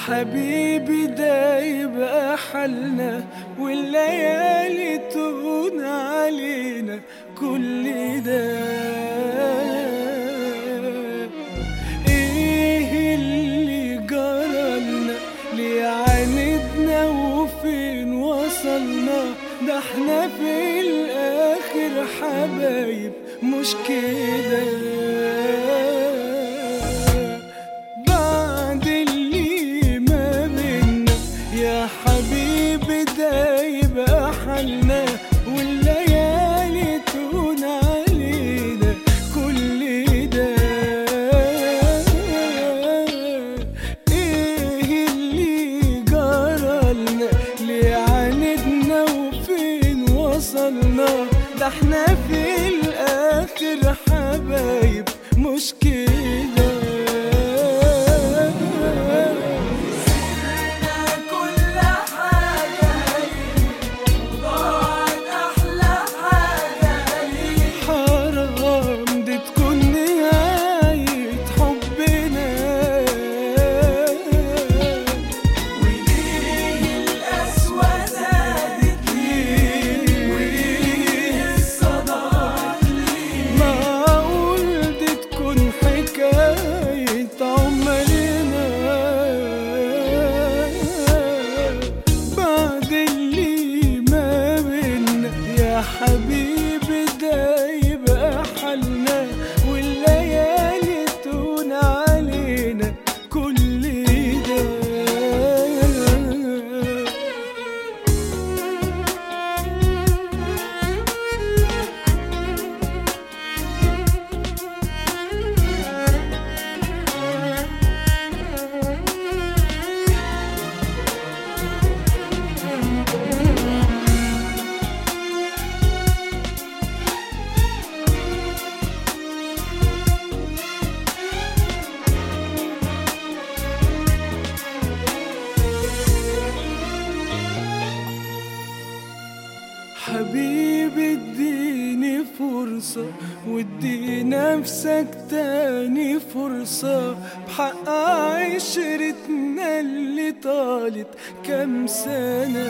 حبيبي ده يبقى حالنا والليالي تهون علينا كل ده ايه اللي جرالنا ليه عاندنا وفين وصلنا ده احنا في الاخر حبايب مش كده بعد اللي ما بينا يا حبيبي ده يبقى حالنا والليالي تهون علينا كل ده ايه اللي جرالنا ليه عاندنا وفين وصلنا ده احنا في الاخر حبايب مش كده كل حاجة ضاعت أحلى حاجة ليك حرام دي تكون نهاية حبنا وليه القسوة زادت ليه وليه الصداع ليه معقول دي تكون حكاية عمرنا بعد اللي ما بينا يا حبيبي ده يبقى حالنا والليالي تهون علينا كل ده حبيبي اديني فرصة وادي نفسك تاني فرصة بحق عشرتنا اللي طالت كام سنة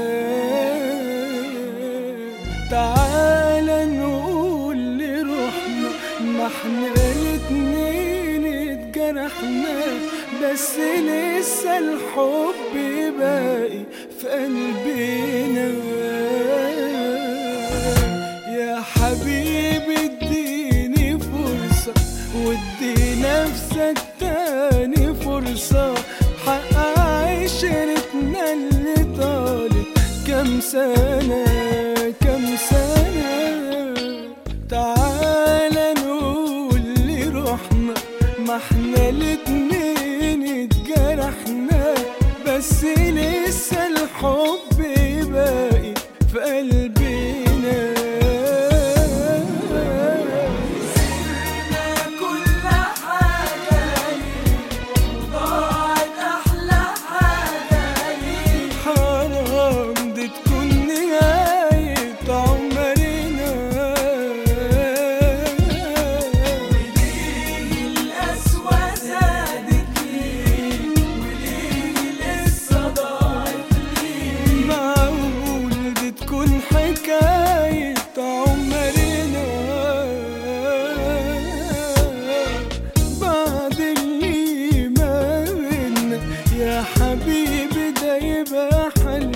تعال نقول لروحنا ما احنا الاتنين اتجرحنا بس لسه الحب باقي في قلبنا يا حبيبي اديني فرصة وادي نفسك تاني فرصة حق عشرتنا اللي طالت كام سنة كام سنة تعال نقول لروحنا ما احنا الاتنين اتجرحنا بس لسه الحب باقي في قلبنا كل حاجة ضاعت أحلى حاجة ليك حرام دي تكون نهاية عمرنا وليه القسوة زادت ليه وليه لسه ضاعت ليه معقول دي تكون حكاية عمرنا بعد اللي ما بينا يا حبيبي ده يبقى حل